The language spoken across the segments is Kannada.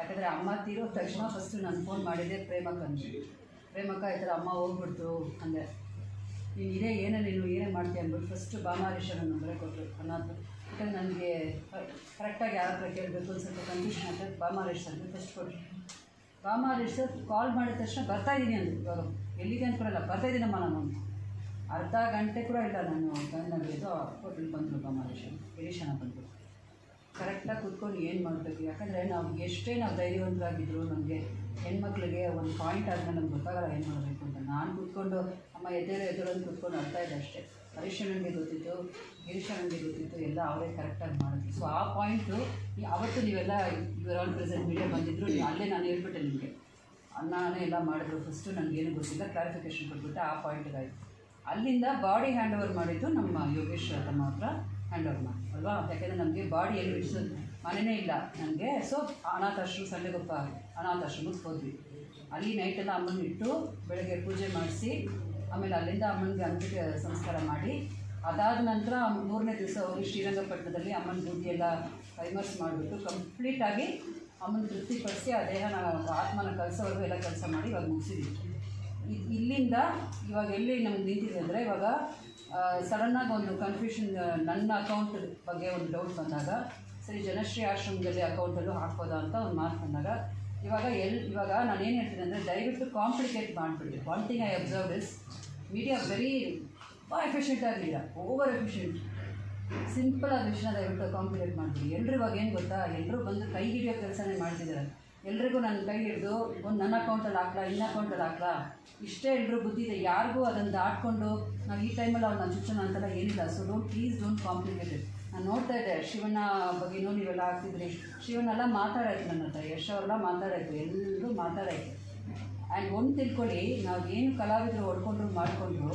ಯಾಕಂದರೆ ಅಮ್ಮ ತೀರೋ ತಕ್ಷಣ ಫಸ್ಟು ನಾನು ಫೋನ್ ಮಾಡಿದ್ದೆ ಪ್ರೇಮಕ್ಕ ಅಂದೆ ಪ್ರೇಮಕ್ಕ ಈ ಥರ ಅಮ್ಮ ಹೋಗ್ಬಿಡ್ತು ಅಂದೆ ನೀನು ಇದೇ ಏನೇ ನೀನು ಏನೇ ಮಾಡ್ತೀಯ ಅಂದ್ಬಿಟ್ಟು ಫಸ್ಟು ಬಾಮಾರೀಶ್ವರ ನಂಬರೇ ಕೊಟ್ಟರು ಅನ್ನೋದು ಯಾಕಂದ್ರೆ ನನಗೆ ಕರೆಕ್ಟಾಗಿ ಯಾರ ಹತ್ರ ಕೇಳಬೇಕು ಒಂದು ಸ್ವಲ್ಪ ಕನ್ಫ್ಯೂಷನ್ ಆಗ್ತದೆ ಬಾಮಾರೀಶ್ವರ್ ಅಂತ ಫಸ್ಟ್ ಕೊಟ್ಟರು ಬಾಮಾರೀಶ್ವರ್ ಕಾಲ್ ಮಾಡಿದ ತಕ್ಷಣ ಬರ್ತಾ ಇದ್ದೀನಿ ಅಂದ್ರು ಇವಾಗ ಎಲ್ಲಿಗೆ ಅಂದ್ಕೊಡಲ್ಲ ಬರ್ತಾ ಇದ್ದೀನಮ್ಮ ನಾನು ಅಂತ. ಅರ್ಧ ಗಂಟೆ ಕೂಡ ಇಲ್ಲ ನಾನು ಗಂಡಾಗಿದ್ದು ಹೋಟೆಲ್ ಬಂದರು ಬಾಮಾರೀಶ್ವರ್ ಗಿರೀಶನ ಬಂದರು ಕರೆಕ್ಟಾಗಿ ಕೂತ್ಕೊಂಡು ಏನು ಮಾಡಬೇಕು ಯಾಕಂದರೆ ನಾವು ಎಷ್ಟೇ ನಾವು ಧೈರ್ಯವಂತರಾಗಿದ್ದರೂ ನಮಗೆ ಹೆಣ್ಮಕ್ಳಿಗೆ ಒಂದು ಪಾಯಿಂಟ್ ಆದಮೇಲೆ ನಮ್ಗೆ ಗೊತ್ತಾಗಲ್ಲ ಏನು ಮಾಡಬೇಕು ಅಂತ ನಾನು ಕೂತ್ಕೊಂಡು ಅಮ್ಮ ಎದ್ದೇಳು ಎದ್ದೇಳು ಅಂತ ಕೂತ್ಕೊಂಡು ಅರ್ಥ ಇದೆ ಅಷ್ಟೇ ಹರೀಶ್ ನನಗೆ ಗೊತ್ತಿತ್ತು ಗಿರೀಶ್ ನನಗೆ ಗೊತ್ತಿತ್ತು ಎಲ್ಲ ಅವರೇ ಕರೆಕ್ಟಾಗಿ ಮಾಡಿದ್ರು ಸೊ ಆ ಪಾಯಿಂಟು ಅವತ್ತು ನೀವೆಲ್ಲ ಇವರ್ ಆಲ್ ಪ್ರೆಸೆಂಟ್ ಮೀಡಿಯಾ ಬಂದಿದ್ದರು ನೀವು ಅಲ್ಲೇ ನಾನು ಹೇಳ್ಬಿಟ್ಟೆ ನಿಮಗೆ ನಾನೇ ಎಲ್ಲ ಮಾಡಿದ್ರು ಫಸ್ಟು ನನಗೇನು ಗೊತ್ತಿಲ್ಲ ಕ್ಲಾರಿಫಿಕೇಷನ್ ಕೊಟ್ಬಿಟ್ಟೆ ಆ ಪಾಯಿಂಟ್ಗಾಯ್ತು ಅಲ್ಲಿಂದ ಬಾಡಿ ಹ್ಯಾಂಡ್ ಓವರ್ ಮಾಡಿದ್ದು ನಮ್ಮ ಯೋಗೇಶ್ ತಮ್ಮ ಹತ್ರ ಹ್ಯಾಂಡ್ ಓವರ್ ಮಾಡಿ ಅಲ್ವಾ ಯಾಕೆಂದರೆ ನಮಗೆ ಬಾಡಿ ಎಲ್ಲಿ ಇಡಿಸೋದು ಮನೆಯೇ ಇಲ್ಲ ನನಗೆ ಸೊ ಅನಾಥಾಶ್ರಮ ಸಂಡೆಗೊಪ್ಪ ಅನಾಥಾಶ್ರಮಕ್ಕೆ ಹೋದ್ವಿ ಅಲ್ಲಿ ನೈಟೆಲ್ಲ ಅಮ್ಮನ ಇಟ್ಟು ಬೆಳಗ್ಗೆ ಪೂಜೆ ಮಾಡಿಸಿ ಆಮೇಲೆ ಅಲ್ಲಿಂದ ಅಮ್ಮನಿಗೆ ಅಂತ್ಯ ಸಂಸ್ಕಾರ ಮಾಡಿ ಅದಾದ ನಂತರ ಮೂರನೇ ದಿವಸ ಹೋಗಿ ಶ್ರೀರಂಗಪಟ್ಟಣದಲ್ಲಿ ಅಮ್ಮನ ಬುದ್ಧಿ ಎಲ್ಲ ಕೈಮರ್ಸ್ ಮಾಡಿಬಿಟ್ಟು ಕಂಪ್ಲೀಟಾಗಿ ಅಮ್ಮನ ತೃಪ್ತಿಪಡಿಸಿ ಆ ದೇಹನ ಆತ್ಮನ ಕಲಿಸೋವರೆಗೂ ಎಲ್ಲ ಕೆಲಸ ಮಾಡಿ ಇವಾಗ ಮುಗಿಸಿದ್ವಿ ಇ- ಇಲ್ಲಿಂದ ಇವಾಗ ಎಲ್ಲಿ ನಮ್ಗೆ ನಿಂತಿದೆ ಅಂದರೆ ಇವಾಗ ಸಡನ್ನಾಗಿ ಒಂದು ಕನ್ಫ್ಯೂಷನ್ ನನ್ನ ಅಕೌಂಟ್ ಬಗ್ಗೆ ಒಂದು ಡೌಟ್ ಬಂದಾಗ ಸರಿ ಜನಶ್ರೀ ಆಶ್ರಮದಲ್ಲಿ ಅಕೌಂಟಲ್ಲೂ ಹಾಕ್ಬೋದಾ ಅಂತ ಒಂದು ಮಾತು ಬಂದಾಗ ಇವಾಗ ಎಲ್ ಇವಾಗ ನಾನು ಏನು ಹೇಳ್ತೀನಿ ಅಂದರೆ ದಯವಿಟ್ಟು ಕಾಂಪ್ಲಿಕೇಟ್ ಮಾಡಿಬಿಡಿ one thing I observe is media very ತುಂಬ ಎಫಿಷಿಯೆಂಟ್ ಆಗಲಿಲ್ಲ ಓವರ್ ಎಫಿಷಿಯೆಂಟ್ ಸಿಂಪಲ್ ಆದ ವಿಷಯನ ದಯವಿಟ್ಟು ಕಾಂಪ್ಲಿಕೇಟ್ ಮಾಡಿಬಿಡಿ ಎಲ್ಲರೂ ಇವಾಗ ಏನು ಗೊತ್ತಾ ಎಲ್ಲರೂ ಬಂದು ಕೈ ಹಿಡಿಯೋ ಕೆಲಸನೇ ಮಾಡ್ತಿದ್ದಾರೆ ಎಲ್ರಿಗೂ ನನ್ನ ಕೈ ಹಿಡಿದು ಒಂದು ನನ್ನ ಅಕೌಂಟಲ್ಲಿ ಹಾಕ್ಲಾ ಇನ್ನ ಅಕೌಂಟಲ್ಲಿ ಹಾಕ್ಲಾ ಇಷ್ಟೇ ಎಲ್ಲರೂ ಬುದ್ಧಿ ಇದೆ ಯಾರಿಗೂ ಅದನ್ನು ದಾಟ್ಕೊಂಡು ನಾವು ಈ ಟೈಮಲ್ಲಿ ಅವ್ರನ್ನ ಚುಚ್ಚೋಣ ಅಂತೆಲ್ಲ ಏನಿಲ್ಲ so don't please don't complicated ನಾನು ನೋಡ್ತಾ ಇದ್ದೆ ಶಿವನ ಬಗ್ಗೆನೂ ನೀವೆಲ್ಲ ಹಾಕ್ತಿದ್ರಿ ಶಿವನೆಲ್ಲ ಮಾತಾಡಾಯ್ತು ನನ್ನ ಹತ್ರ ಯಶ್ ಅವರೆಲ್ಲ ಮಾತಾಡಾಯ್ತು ಎಲ್ಲರೂ ಮಾತಾಡಾಯ್ತು ಆ್ಯಂಡ್ ಒಂದು ತಿಳ್ಕೊಳ್ಳಿ ನಾವು ಏನು ಕಲಾವಿದರು ಹೊಡ್ಕೊಂಡ್ರು ಮಾಡಿಕೊಂಡ್ರು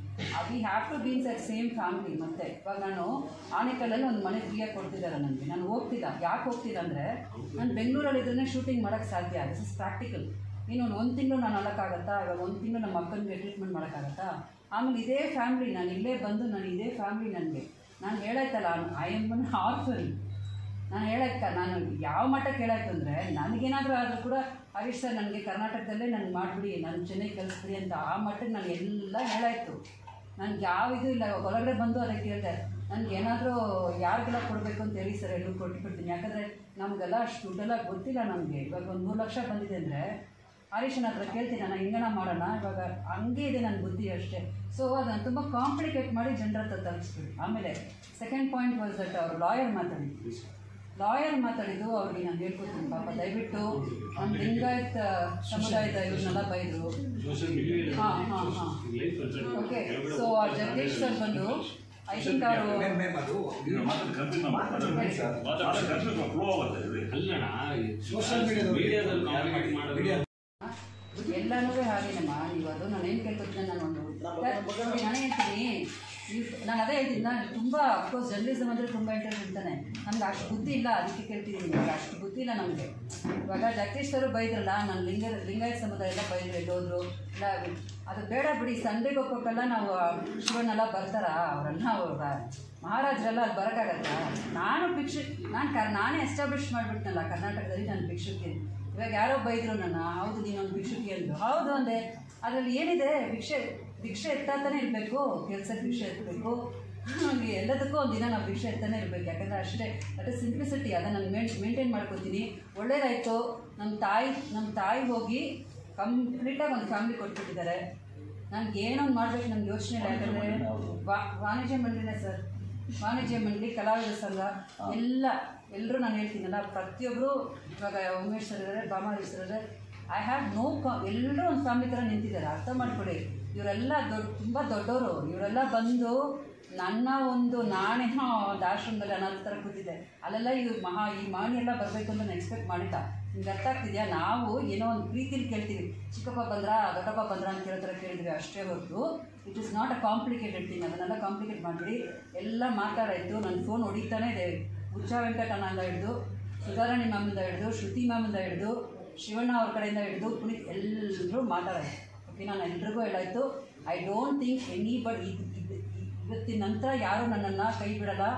we have to beans at same family ಮತ್ತೆ ಇವಾಗ ನಾನು ಆನೆಕಲ್ಲಲ್ಲಿ ಒಂದು ಮನೆ ಫ್ರೀಯಾಗಿ ಕೊಡ್ತಿದ್ದಾರೆ ನನಗೆ ನಾನು ಹೋಗ್ತಿದ್ದ ಯಾಕೆ ಹೋಗ್ತಿದ್ದ ಅಂದರೆ ನಾನು ಬೆಂಗಳೂರಲ್ಲಿದ್ದರೆ ಶೂಟಿಂಗ್ ಮಾಡೋಕ್ಕೆ ಸಾಧ್ಯ ದಿಸ್ ಇಸ್ ಪ್ರಾಕ್ಟಿಕಲ್ ಇನ್ನು ಒಂದು ತಿಂಗಳು ನಾನು ಅಲ್ಲಕ್ಕಾಗತ್ತಾ ಇವಾಗ ಒಂದು ತಿಂಗಳು ನಮ್ಮ ಅಕ್ಕನಿಗೆ ಟ್ರೀಟ್ಮೆಂಟ್ ಮಾಡೋಕ್ಕಾಗತ್ತಾ ಆಮೇಲೆ ಇದೇ ಫ್ಯಾಮ್ಲಿ ನಾನು ಇಲ್ಲೇ ಬಂದು ನಾನು ಇದೇ ಫ್ಯಾಮ್ಲಿ ನನಗೆ ನಾನು ಹೇಳಾಯ್ತಲ್ಲ ಐ ಎಮ್ ಒನ್ ಆರ್ಫನ್ ನಾನು ಹೇಳಕ್ಕ ನಾನು ಯಾವ ಮಟ್ಟಕ್ಕೆ ಹೇಳಾಯ್ತು ಅಂದರೆ ನನಗೇನಾದರೂ ಆದರೂ ಕೂಡ ಹರೀಶ್ ಸರ್ ನನಗೆ ಕರ್ನಾಟಕದಲ್ಲೇ ನನಗೆ ಮಾಡಿಬಿಡಿ ನಾನು ಚೆನ್ನೈ ಕಲಿಸ್ಬಿಡಿ ಅಂತ ಆ ಮಟ್ಟಕ್ಕೆ ನಾನು ಎಲ್ಲ ಹೇಳಾಯ್ತು ನನಗೆ ಯಾವ ಇದು ಇಲ್ಲ ಇವಾಗ ಹೊರಗಡೆ ಬಂದು ಅದಕ್ಕೆ ಕೇಳಿದೆ ನನಗೆ ಏನಾದರೂ ಯಾರಿಗೆಲ್ಲ ಕೊಡಬೇಕು ಅಂತ ಹೇಳಿ ಸರ್ ಎಲ್ಲೂ ಕೊಟ್ಬಿಡ್ತೀನಿ ಯಾಕಂದರೆ ನಮಗೆಲ್ಲ ಅಷ್ಟು ದುಡ್ಡೆಲ್ಲ ಗೊತ್ತಿಲ್ಲ ನಮಗೆ ಇವಾಗ ಒಂದು ಮೂರು ಲಕ್ಷ ಬಂದಿದೆ ಅಂದರೆ ಹರೀಶನ ಹತ್ರ ಕೇಳ್ತೀನಿ ನಾನು ಹಿಂಗನ ಮಾಡೋಣ ಇವಾಗ ಹಂಗೆ ಇದೆ ನನ್ನ ಬುದ್ಧಿ ಅಷ್ಟೇ ಸೊ ಅದನ್ನು ತುಂಬ ಕಾಂಪ್ಲಿಕೇಟ್ ಮಾಡಿ ಜನರ ಹತ್ರ ತಲುಪಿಸ್ಬಿಡಿ ಆಮೇಲೆ ಸೆಕೆಂಡ್ ಪಾಯಿಂಟ್ ವಾಸ್ ದಟ್ ಅವರು ಲಾಯರ್ ಮಾತಾಡಿದ್ರು ಲಾಯರ್ ಮಾತಾಡಿದ್ದು ಅವ್ರಿಗೆ ನಾನು ಹೇಳ್ಕೊಡ್ತೀನಿ ಪಾಪ ದಯವಿಟ್ಟು ಒಂದು ಲಿಂಗಾಯತ್ ಸಮುದಾಯದ ಇವ್ರನ್ನೆಲ್ಲ ಬೈದರು ಹಾಂ ಹಾಂ ಹಾಂ ಓಕೆ ಸೊ ಆ ಜಗದೀಶ್ ಸರ್ ಬಂದು ಐ ಥಿಂಕ್ ಅವರು ಮ್ಯಾಮ್ ಮ್ಯಾಮ್ ಅದು ಅಲ್ಲಣ್ಣ Social media ದವ್ರು- ಮೀಡಿಯಾದಲ್ಲಿ ಕಾಂಪ್ಲಿಕೇಟ್ ಮಾಡೋದು Media- ಎಲ್ಲನೂ ಹಾಗೇನಮ್ಮ ನೀವು ಅದು ನಾನು ಏನು ಕೇಳ್ಕೊತೀನಿ ನಾನು ಒಂದು ನೋಡಿ ನಾನೇ ಹೇಳ್ತೀನಿ ನೀವು ನಾನು ಅದೇ ಹೇಳ್ತೀನಿ ನಾನು ತುಂಬ ಅಫ್ಕೋರ್ಸ್ ಜರ್ನಲಿಸಮ್ ಅಂದರೆ ತುಂಬ ಇಂಟ್ರೆಸ್ಟ್ ಇರ್ತಾನೆ ನಮ್ಗೆ ಅಷ್ಟು ಬುದ್ಧಿ ಇಲ್ಲ ಅದಕ್ಕೆ ಕೇಳ್ತಿದ್ದೀನಿ ಇವಾಗ ಅಷ್ಟು ಬುದ್ಧಿ ಇಲ್ಲ ನಮಗೆ ಇವಾಗ ಜಗದೀಶ್ ಸರ್ ಬೈದ್ರಲ್ಲ ನಾನು ಲಿಂಗ ಲಿಂಗಾಯತ ಸಮುದಾಯ ಎಲ್ಲ ಬೈದ್ರು ಎಲ್ಲೋದ್ರು ಇಲ್ಲ ಅದು ಬೇಡ ಬಿಡಿ ಸಂಡೆಗೊಪ್ಪಕ್ಕೆಲ್ಲ ನಾವು ಶಿವನೆಲ್ಲ ಬರ್ತಾರ ಅವರೆಲ್ಲ ಅವ್ರ ಮಹಾರಾಜರೆಲ್ಲ ಅಲ್ಲಿ ಬರೋಕ್ಕಾಗತ್ತಾ ನಾನು ಭಿಕ್ಷು ನಾನು ಕರ್ ನಾನೇ ಎಸ್ಟಾಬ್ಲಿಷ್ ಮಾಡಿಬಿಟ್ನಲ್ಲ ಕರ್ನಾಟಕದಲ್ಲಿ ನಾನು ಭಿಕ್ಷುಕಿ ಇವಾಗ ಯಾರೋ ಬೈದರು ನನ್ನ ಹೌದು ನೀನೊಂದು ಭಿಕ್ಷುಕಿ ಅಂದರು ಹೌದು ಅಂದೆ ಅದರಲ್ಲಿ ಏನಿದೆ ಭಿಕ್ಷೆ ಭಿಕ್ಷೆ ಎತ್ತಾತಾನೆ ಇರಬೇಕು ಕೆಲಸಕ್ಕೆ ಭಿಕ್ಷೆ ಎತ್ತಬೇಕು ನಮಗೆ ಎಲ್ಲದಕ್ಕೂ ಒಂದು ದಿನ ನಾವು ಭಿಕ್ಷೆ ಎತ್ತಾನೆ ಇರಬೇಕು ಯಾಕಂದರೆ ಅಷ್ಟೇ ದಟ್ ಇಸ್ ಸಿಂಪ್ಲಿಸಿಟಿ ಅದನ್ನು ನಾನು ಮೇನ್ ಮೇಂಟೈನ್ ಮಾಡ್ಕೊತೀನಿ ಒಳ್ಳೇದಾಯಿತು ನಮ್ಮ ತಾಯಿ ನಮ್ಮ ತಾಯಿ ಹೋಗಿ ಕಂಪ್ಲೀಟಾಗಿ ಒಂದು ಫ್ಯಾಮಿಲಿ ಕೊಟ್ಬಿಟ್ಟಿದ್ದಾರೆ ನನಗೆ ಏನೋ ಒಂದು ಮಾಡ್ಬೇಕು ನನಗೆ ಯೋಚನೆ ಇಲ್ಲ ಯಾಕಂದರೆ ವಾ ವಾಣಿಜ್ಯ ಮಂಡಳಿನೇ ಸರ್ ವಾಣಿಜ್ಯ ಮಂಡಳಿ ಕಲಾವಿದ ಸಂಘ ಎಲ್ಲ ಎಲ್ಲರೂ ನಾನು ಹೇಳ್ತೀನಲ್ಲ ಪ್ರತಿಯೊಬ್ಬರು ಇವಾಗ ಉಮೇಶ್ ಸರ್ ಇದ್ದಾರೆ ಬಾಮಾರಿ ಸರ್ ಇದ್ದಾರೆ ಐ ಹ್ಯಾವ್ ನೋ ಕ ಎಲ್ಲರೂ ಒಂದು ಫ್ಯಾಮಿಲಿ ಥರ ನಿಂತಿದ್ದಾರೆ ಅರ್ಥ ಮಾಡ್ಕೊಳ್ಳಿ ಇವರೆಲ್ಲ ದೊಡ್ಡ ತುಂಬ ದೊಡ್ಡವರು ಇವರೆಲ್ಲ ಬಂದು ನನ್ನ ಒಂದು ನಾನೇನೋ ಒಂದು ಆಶ್ರಮದಲ್ಲಿ ಅನಾಥ ಥರ ಕೂತಿದ್ದೆ ಅಲ್ಲೆಲ್ಲ ಇವ್ರು ಮಹಾ ಈ ಮಾಣಿ ಎಲ್ಲ ಬರಬೇಕು ಅಂತ ನಾನು ಎಕ್ಸ್ಪೆಕ್ಟ್ ಮಾಡಿಲ್ಲ ನಿಮ್ಗೆ ಅರ್ಥ ಆಗ್ತಿದೆಯಾ ನಾವು ಏನೋ ಒಂದು ಪ್ರೀತಿಲಿ ಕೇಳ್ತೀವಿ ಚಿಕ್ಕಪ್ಪ ಬಂದ್ರಾ ದೊಡ್ಡಪ್ಪ ಬಂದ್ರಾ ಅಂತ ಕೇಳೋ ಥರ ಕೇಳಿದ್ವಿ ಅಷ್ಟೇ ಹೊರತು it is not a complicated thing ಅದನ್ನೆಲ್ಲ ಕಾಂಪ್ಲಿಕೇಟ್ ಮಾಡಿಬಿಡಿ ಎಲ್ಲ ಮಾತಾಡಾಯಿತು ನನ್ನ ಫೋನ್ ಹೊಡಿತಾನೆ ಇದೆ ಉಚ್ಚ ವೆಂಕಟಣ್ಣಂದ ಹಿಡಿದು ಸುಧಾರಾಣಿ ಮ್ಯಾಮಿಂದ ಹಿಡಿದು ಶ್ರುತಿ ಮ್ಯಾಮಿಂದ ಹಿಡಿದು ಶಿವಣ್ಣ ಅವ್ರ ಕಡೆಯಿಂದ ಹಿಡಿದು ಪುನೀತ್ ಎಲ್ಲರೂ ಮಾತಾಡಾಯ್ತು ಓಕೆ ನಾನು ಎಲ್ರಿಗೂ ಹೇಳಾಯ್ತು I don't think any but ಇವತ್ತಿನ ನಂತರ ಯಾರೂ ನನ್ನನ್ನು ಕೈ ಬಿಡಲ್ಲ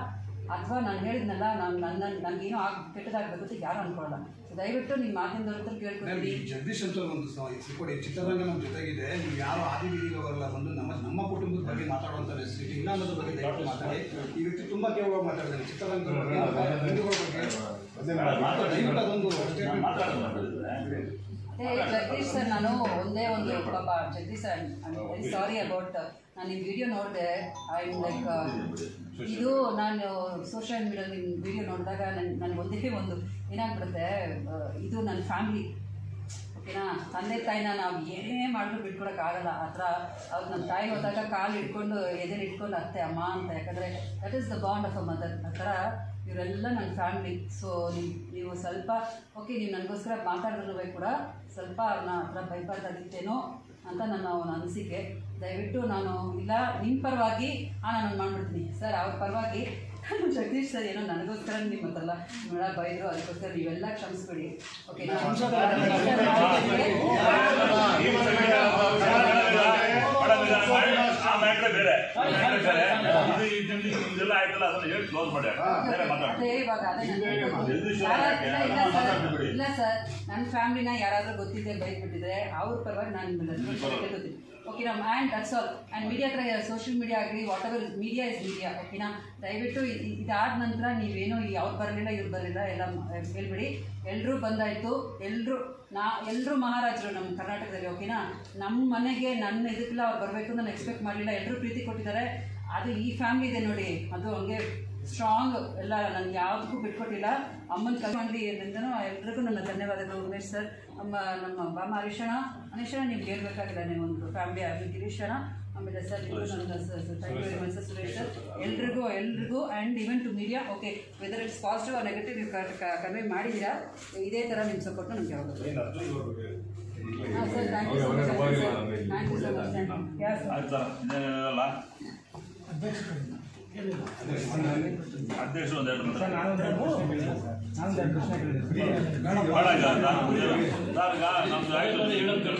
ಅಥವಾ ನಾನು ಹೇಳಿದ್ನಲ್ಲ ನಾನು ನನ್ನ ನನಗೇನೋ ಆಗ ಕೆಟ್ಟದಾಗಬೇಕು ಅಂತ ಯಾರು ಅನ್ಕೊಳ್ಳಲ್ಲ So ದಯವಿಟ್ಟು ನಿಮ್ಮ ಮಾತಿನ ಹತ್ರ ಮೇಡಮ್, ಕೇಳ್ಕೊತೀನಿ ಈ ಜಗದೀಶ್ ಅಂತ ಒಂದು ಸ- ಕೊಡಿ ಚಿತ್ರರಂಗ ನಮ್ಮ ಜೊತೆಗಿದೆ ನೀವು ಯಾರು ಆದಿ ಬೀದಿಗವರೆಲ್ಲ ಬಂದು ನಮ್ಮ ನಮ್ಮ ಕುಟುಂಬದ ಬಗ್ಗೆ ಮಾತಾಡುವಂಥ ನೆಸಿಟಿ ಇಲ್ಲ ಅನ್ನೋದ್ರ ಬಗ್ಗೆ ದಯವಿಟ್ಟು ಮಾತಾಡಿ ಈ ವ್ಯಕ್ತಿ ತುಂಬಾ ಕೇವಲವಾಗಿ ಮಾತಾಡಿದ್ದಾನೆ ಚಿತ್ರರಂಗದ ಬಗ್ಗೆ ಹಿಂದೂಗಳ ಬಗ್ಗೆ ದಯವಿಟ್ಟು ಅದೊಂದು statement ಅದೇ ಜಗದೀಶ್ ಸರ್ ನಾನು ಒಂದೇ ಒಂದು ಪಾಪ Jagadish sir I very sorry about ನಾನು ನಿಮ್ಮ ವಿಡಿಯೋ ನೋಡಿದೆ ಐ ಲೈಕ್ ಇದು ನಾನು ಸೋಷಿಯಲ್ ಮೀಡಿಯಾ ನಿಮ್ಮ ವಿಡಿಯೋ ನೋಡಿದಾಗ ನನ್ ನನಗೆ ಒಂದೇ ಒಂದು ಏನಾಗ್ಬಿಡುತ್ತೆ ಆ, ಇದು ನನ್ನ ಫ್ಯಾಮಿಲಿ ಓಕೆನಾ ತಂದೆ ತಾಯಿನ ನಾವು ಏನೇ ಮಾಡಿದ್ರು ಬಿಟ್ಕೊಡೋಕ್ಕಾಗಲ್ಲ ಆ ಥರ ಅವ್ರು ನಮ್ಮ ತಾಯಿ ಹೋದಾಗ ಕಾಲು ಇಟ್ಕೊಂಡು ಎದೆಲಿ ಇಟ್ಕೊಂಡು ಅತ್ತೆ ಅಮ್ಮ ಅಂತ ಯಾಕಂದರೆ that is the bond of a mother ಆ ಥರ ಇವರೆಲ್ಲ ನನ್ನ ಫ್ಯಾಮಿಲಿ ಸೊ ನೀವು ನೀವು ಸ್ವಲ್ಪ ಓಕೆ ನೀವು ನನಗೋಸ್ಕರ ಮಾತಾಡಿದ್ರು ಕೂಡ ಸ್ವಲ್ಪ ಅವ್ರನ್ನ ಆ ಥರ ಬೈಬಾರ್ದಾಗಿತ್ತೇನೋ ಅಂತ ನನ್ನ ಒಂದು ಅನಿಸಿಕೆ ದಯವಿಟ್ಟು ನಾನು ಇಲ್ಲ ನಿಮ್ಮ ಪರವಾಗಿ ಹಾಂ ನಾನು ಮಾಡ್ಬಿಡ್ತೀನಿ ಸರ್ ಅವ್ರ ಪರವಾಗಿ ಜಗದೀಶ್ ಸರ್ ಏನೋ ನನಗೋಸ್ಕರ ನಿಮ್ಮ ಹತ್ರ ನೋಡ ಬೈದ್ರು ಅದಕ್ಕೋಸ್ಕರ ನೀವೆಲ್ಲ ಕ್ಷಮಿಸ್ಬಿಡಿ ಓಕೆ ಆ ಮ್ಯಾಟ್ರೆ ಬೇರೆ ಇದು ಇದನ್ನ ಇದೆಲ್ಲ ಆಯ್ತಲ್ಲ ಅದನ್ನ ಹೇಳಿ ಕ್ಲೋಸ್ ಮಾಡಿ ಬೇರೆ ಮಾತಾಡಿ ಅದೇ ಇವಾಗ ಅದೇ ನಾನು ಹೇಳ್ಬೇಕು. ಜಗದೀಶ್ ಯಾರ- ಯಾಕೆ? ಇಲ್ಲ, ಇಲ್ಲ ಸರ್. ಮಾತಾಡ್ಬಿಡಿ. ಇಲ್ಲ ಸರ್ ನನ್ನ ಫ್ಯಾಮಿಲಿನ ಯಾರಾದ್ರೂ ಗೊತ್ತಿದ್ದೆ ಬೈದ್ಬಿಟ್ಟಿದ್ರೆ ಅವ್ರ ಪರವಾಗಿ ನಾನು ನಿಮ್ಮನ್ನ ಕೇಳ್ಕೊತೀನಿ ಓಕೆನಾ and that's all and media ಹತ್ರ ಸೋಷಿಯಲ್ ಮೀಡಿಯಾ ಆಗಲಿ whatever media is media ಓಕೆನಾ ದಯವಿಟ್ಟು ಇ- ಇ- ಇದಾದ ನಂತರ ನೀವೇನೋ ಅವ್ರು ಬರಲಿಲ್ಲ ಇವ್ರು ಬರಲಿಲ್ಲ ಎಲ್ಲ ಮ- ಹೇಳ್ಬಿಡಿ ಎಲ್ಲರೂ ಬಂದಾಯಿತು ಎಲ್ಲರೂ ನಾ ಎಲ್ಲರೂ ಮಹಾರಾಜರು ನಮ್ಮ ಕರ್ನಾಟಕದಲ್ಲಿ ಓಕೆನಾ ನಮ್ಮ ಮನೆಗೆ ನನ್ನ ಇದಕ್ಕೆಲ್ಲ ಅವ್ರು ಬರಬೇಕು ಅಂತ ನಾನು ಎಕ್ಸ್ಪೆಕ್ಟ್ ಮಾಡಲಿಲ್ಲ ಎಲ್ಲರೂ ಪ್ರೀತಿ ಕೊಟ್ಟಿದ್ದಾರೆ ಅದು ಈ ಫ್ಯಾಮಿಲಿ ಇದೆ ನೋಡಿ ಅದು ಹಂಗೆ ಸ್ಟ್ರಾಂಗ್ ಎಲ್ಲ ನನಗೆ ಯಾವುದಕ್ಕೂ ಬಿಟ್ಕೊಟ್ಟಿಲ್ಲ ಅಮ್ಮನ ಕಲ್ಮಂಡಿ ಇಂದನೂ ಎಲ್ರಿಗೂ ನನ್ನ ಧನ್ಯವಾದಗಳು ಉಮೇಶ್ ಸರ್ ನಮ್ಮ ನಮ್ಮ ಬಾಮ ಹರೀಶಣ ಹರೀಶಣ ನಿಮ್ಗೆ ಹೇಳ್ಬೇಕಾಗಿಲ್ಲ ನೀವು ಒಂದು ಫ್ಯಾಮಿಲಿ ಆಗಲಿ ಗಿರೀಶಣ ಆಮೇಲೆ ಸರ್ ನಿಮಗೂ ನನ್ನ thank you very much sir Suresh sir ಎಲ್ರಿಗೂ ಎಲ್ರಿಗೂ and even to media okay whether it's positive or negative ನೀವು ಕನ್ವೆ ಮಾಡಿದ್ದೀರಾ ಇದೇ ಥರ ನಿಮ್ಮ ಸಪೋರ್ಟ್ ನಮ್ಗೆ ಯಾವಾಗ ಹಾಂ sir thank you so much thank you so much yeah sir ಆಯ್ತು ಸರ್ ಇನ್ನೇನಿಲ್ಲ ಅಧ್ಯಕ್ಷರು ಒಂದು ಎರಡು ಬೇಡ ಈಗ ನಾನು ಸರ್ ಈಗ ನಮ್ದು ಆಯ್ತು ಇನ್ನೊಂದು ಕೆಲಸ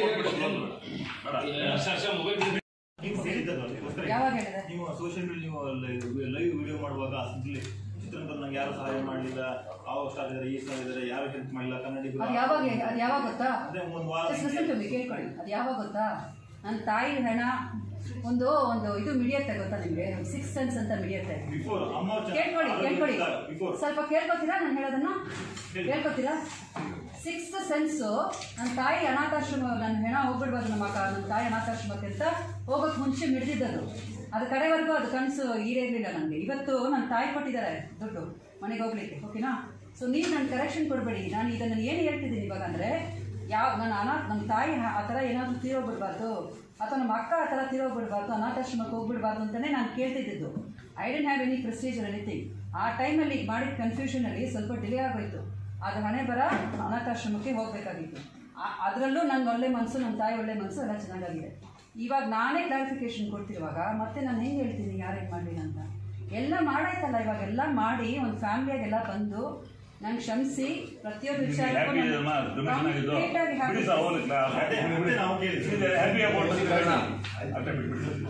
ಬೇಡ ಯಾವಾಗ ಹೇಳಿದೆ ನೀವು ಸೋಷಿಯಲ್ ಮೀಡಿಯಾ ನೀವು ಲೈವ್ ವಿಡಿಯೋ ಮಾಡುವಾಗ ಇಲ್ಲಿ ಚಿತ್ರರಂಗದಲ್ಲಿ ನಂಗೆ ಯಾರು ಸಹಾಯ ಮಾಡಲಿಲ್ಲ ಆ ಸ್ಟಾರ್ ಇದ್ದಾರೆ ಈ ಸ್ಟಾರ್ ಇದ್ದಾರೆ ಯಾರು ಹೆಲ್ಪ್ ಮಾಡಿಲ್ಲ ಕನ್ನಡಿಗರು ಅದು ಯಾವಾಗ ಅದು ಯಾವಾಗ ಗೊತ್ತಾ ಅದೇ ಒಂದು ವಾರ Just listen to me, ಕೇಳ್ಕೊಳ್ಳಿ ಅದು ಯಾವಾಗ ಗೊತ್ತಾ ನನ್ನ ತಾಯಿ ಹಣ ಒಂದು ಒಂದು ಇದು ಮಿಡಿಯತ್ತೆ ಗೊತ್ತಾ ನಿಮಗೆ ಸಿಕ್ಸ್ ಸೆನ್ಸ್ ಅಂತ ಮಿಡಿಯತ್ತೆ ಬಿಫೋರ್ ಅಮ್ಮ ಕೇಳ್ಕೊಳ್ಳಿ ಕೇಳ್ಕೊಳ್ಳಿ ಬಿಫೋರ್ ಸ್ವಲ್ಪ ಕೇಳ್ಕೊತೀರಾ ನಾನು ಹೇಳೋದನ್ನ ಕೇಳ್ಕೊತೀರಾ ಸಿಕ್ಸ್ತ್ ಸೆನ್ಸು ನನ್ನ ತಾಯಿ ಅನಾಥಾಶ್ರಮ ನನ್ನ ಹೆಣ ಹೋಗ್ಬಿಡ್ಬಾರ್ದು ನಮ್ಮ ಅಕ್ಕ ನನ್ನ ತಾಯಿ ಅನಾಥಾಶ್ರಮಕ್ಕೆ ಅಂತ ಹೋಗೋಕೆ ಮುಂಚೆ ಮಿಡ್ದಿದ್ದದು ಅದು ಕಡೆವರೆಗೂ ಅದು ಕನಸು ಈಡೇರಲಿಲ್ಲ ನನಗೆ ಇವತ್ತು ನನ್ನ ತಾಯಿ ಕೊಟ್ಟಿದ್ದಾರೆ ದುಡ್ಡು ಮನೆಗೆ ಹೋಗ್ಲಿಕ್ಕೆ ಓಕೆನಾ ಸೊ ನೀವು ನನ್ನ ಕರೆಕ್ಷನ್ ಕೊಡಬೇಡಿ ನಾನು ಇದನ್ನು ಏನು ಹೇಳ್ತಿದ್ದೀನಿ ಇವಾಗ ಅಂದರೆ ಯಾವ ನನ್ನ ಅನಾಥ ನಮ್ಮ ತಾಯಿ ಆ ಥರ ಏನಾದರೂ ತೀರೋಗ್ಬಿಡ್ಬಾರ್ದು ಅಥವಾ ನಮ್ಮ ಅಕ್ಕ ಆ ಥರ ತೀರೋಗ್ಬಿಡ್ಬಾರ್ದು ಅನಾಥಾಶ್ರಮಕ್ಕೆ ಹೋಗ್ಬಿಡ್ಬಾರ್ದು ಅಂತಲೇ ನಾನು ಕೇಳ್ತಿದ್ದಿದ್ದು I didn't have any prestige anything ಆ ಟೈಮಲ್ಲಿ ಮಾಡಿದ ಕನ್ಫ್ಯೂಷನಲ್ಲಿ ಸ್ವಲ್ಪ ಡಿಲೇ ಆಗೋಯ್ತು ಅದು ಹಣೆ ಬರ ಅನಾಥಾಶ್ರಮಕ್ಕೆ ಹೋಗಬೇಕಾಗಿತ್ತು ಅದರಲ್ಲೂ ನನ್ನ ಒಳ್ಳೆ ಮನಸ್ಸು ನನ್ನ ತಾಯಿ ಒಳ್ಳೆ ಮನಸ್ಸು ಎಲ್ಲ ಚೆನ್ನಾಗಾಗಿದೆ ಇವಾಗ ನಾನೇ ಕ್ಲಾರಿಫಿಕೇಶನ್ ಕೊಡ್ತಿರುವಾಗ ಮತ್ತೆ ನಾನು ಹೆಂಗೆ ಹೇಳ್ತೀನಿ ಯಾರಿಗೆ ಮಾಡಲಿಲ್ಲ ಅಂತ ಎಲ್ಲ ಮಾಡಾಯ್ತಲ್ಲ ಇವಾಗ ಎಲ್ಲ ಮಾಡಿ ಒಂದು ಫ್ಯಾಮಿಲಿಯಾಗೆಲ್ಲ ಬಂದು ನಂಗೆ ಕ್ಷಮಿಸಿ ಪ್ರತಿಯೊಂದು ವಿಚಾರಕ್ಕೂ ಹ್ಯಾಪಿ ಇದಮ್ಮ ಕಮಿಷನ್ ಆಗಿದ್ದು Complete ಆಗಿ happy. ಬಿಡಿ ಸರ್ ಹೋಗ್ಲಿ ನಾವು ಕೇಳಿದ್ವಿ ಹ್ಯಾಪಿ ಅಬೌಟ್ ಅಷ್ಟೇ ಬಿಟ್ಬಿಡಿ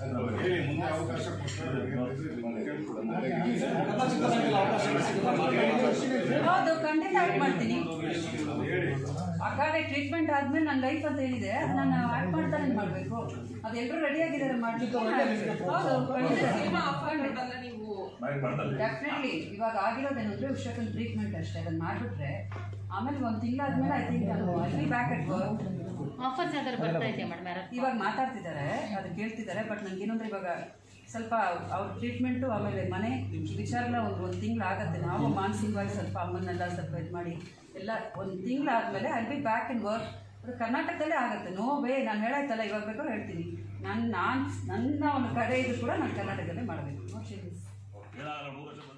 ಎಲ್ಲ ಚಿತ್ರರಂಗದಲ್ಲಿ ಅವಕಾಶ ಸಿಗುತ್ತೆ ಹೌದು ಖಂಡಿತ ಆ್ಯಕ್ಟ್ ಮಾಡ್ತೀನಿ ಅಕ್ಕಾಗೆ ಟ್ರೀಟ್ಮೆಂಟ್ ಆದ್ಮೇಲೆ ನನ್ನ ಲೈಫ್ ಅಂತ ಏನಿದೆ ಅದು ನಾನು ಆ್ಯಕ್ಟ್ ಮಾಡ್ತಾನೆ ಮಾಡಬೇಕು ಅದು ಎಲ್ಲರೂ ರೆಡಿ ಆಗಿದ್ದಾರೆ ಮಾಡಲಿಕ್ಕೆ ಹೌದು ಖಂಡಿತ ಮೈಕ್ ಮಾಡ್ತಾರೆ ಡೆಫಿನೆಟ್ಲಿ ಇವಾಗ ಆಗಿರೋದೇನಂದ್ರೆ ವಿಷಯಕ್ಕೆ ಟ್ರೀಟ್ಮೆಂಟ್ ಅಷ್ಟೇ ಅದನ್ನ ಮಾಡಿಬಿಟ್ರೆ ಆಮೇಲೆ ಒಂದು ತಿಂಗಳಾದ್ಮೇಲೆ ಐ ಥಿಂಕ್ ನಾನು I back at work offers ಯಾವ್ದಾದ್ರು ಬರ್ತಾ ಇದೆಯಾ ಮೇಡಮ್ ಯಾರು ಇವಾಗ ಮಾತಾಡ್ತಿದ್ದಾರೆ ಅದು ಕೇಳ್ತಿದ್ದಾರೆ ಬಟ್ ನನಗೇನಂದ್ರೆ ಇವಾಗ ಸ್ವಲ್ಪ ಅವ್ರ ಟ್ರೀಟ್ಮೆಂಟು ಆಮೇಲೆ ಮನೆ ಈ ವಿಚಾರಗಳ ಒಂದು ಒಂದು ತಿಂಗಳು ಆಗತ್ತೆ ನಾವು ಮಾನಸಿಕವಾಗಿ ಸ್ವಲ್ಪ ಅಮ್ಮನ್ನೆಲ್ಲ ಸ್ವಲ್ಪ ಇದು ಮಾಡಿ ಎಲ್ಲ ಒಂದು ತಿಂಗಳಾದಮೇಲೆ I be back in work ಅದು ಕರ್ನಾಟಕದಲ್ಲೇ ಆಗುತ್ತೆ ನೋ ವೇ ನಾನು ಹೇಳಾಯ್ತಲ್ಲ ಇವಾಗ ಬೇಕಾದ್ರೆ ಹೇಳ್ತೀನಿ ನನ್ನ ನಾನು ನನ್ನ ಒಂದು ಕಡೆ ಇದು ಕೂಡ ನಾನು ಕರ್ನಾಟಕದಲ್ಲೇ ಮಾಡಬೇಕು ನೋ ಚೇಂಜಸ್ ಏನಾಗಲ್ಲ ಮೂರು ವರ್ಷ